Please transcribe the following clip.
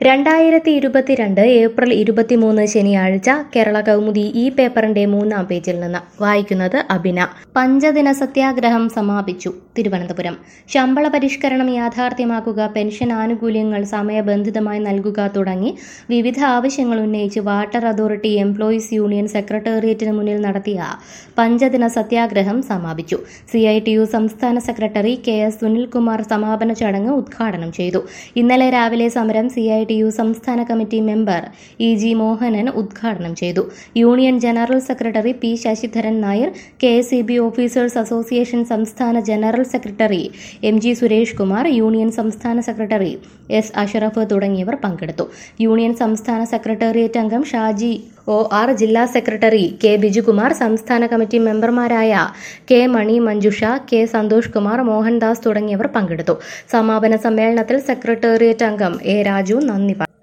രണ്ടായിരത്തി ഇരുപത്തിരണ്ട് ഏപ്രിൽ ഇരുപത്തിമൂന്ന് ശനിയാഴ്ച കേരള കൗമുദി ഈ പേപ്പറിന്റെ മൂന്നാം പേജിൽ നിന്ന് വായിക്കുന്നത് അബിന പഞ്ചദിന സത്യാഗ്രഹം സമാപിച്ചു തിരുവനന്തപുരം ശമ്പള പരിഷ്കരണം യാഥാർത്ഥ്യമാക്കുക പെൻഷൻ ആനുകൂല്യങ്ങൾ സമയബന്ധിതമായി നൽകുക തുടങ്ങി വിവിധ ആവശ്യങ്ങൾ ഉന്നയിച്ച് വാട്ടർ അതോറിറ്റി എംപ്ലോയീസ് യൂണിയൻ സെക്രട്ടേറിയറ്റിന് മുന്നിൽ നടത്തിയ പഞ്ചദിന സത്യാഗ്രഹം സമാപിച്ചു സി ഐ ടി യു സംസ്ഥാന സെക്രട്ടറി കെ എസ് സുനിൽകുമാർ സമാപന ചടങ്ങ് ഉദ്ഘാടനം ചെയ്തു ഇന്നലെ രാവിലെ സമരം സി ഐ ടി യു സംസ്ഥാന committee member E G Mohanan ഉദ്ഘാടനം ചെയ്തു union general secretary P Sasidharan Nair K S E B officers association സംസ്ഥാന general secretary M G Suresh Kumar union സംസ്ഥാന സെക്രട്ടറി എസ് അഷറഫ് തുടങ്ങിയവർ പങ്കെടുത്തു യൂണിയൻ സംസ്ഥാന സെക്രട്ടേറിയറ്റ് അംഗം ഷാജി ഒ ആർ ജില്ലാ സെക്രട്ടറി കെ ബിജുകുമാർ സംസ്ഥാന കമ്മിറ്റി മെമ്പർമാരായ കെ മണി മഞ്ജുഷ കെ സന്തോഷ് കുമാർ മോഹൻദാസ് തുടങ്ങിയവർ പങ്കെടുത്തു സമാപന സമ്മേളനത്തിൽ സെക്രട്ടേറിയറ്റ് അംഗം എ രാജു നന്ദി പറഞ്ഞു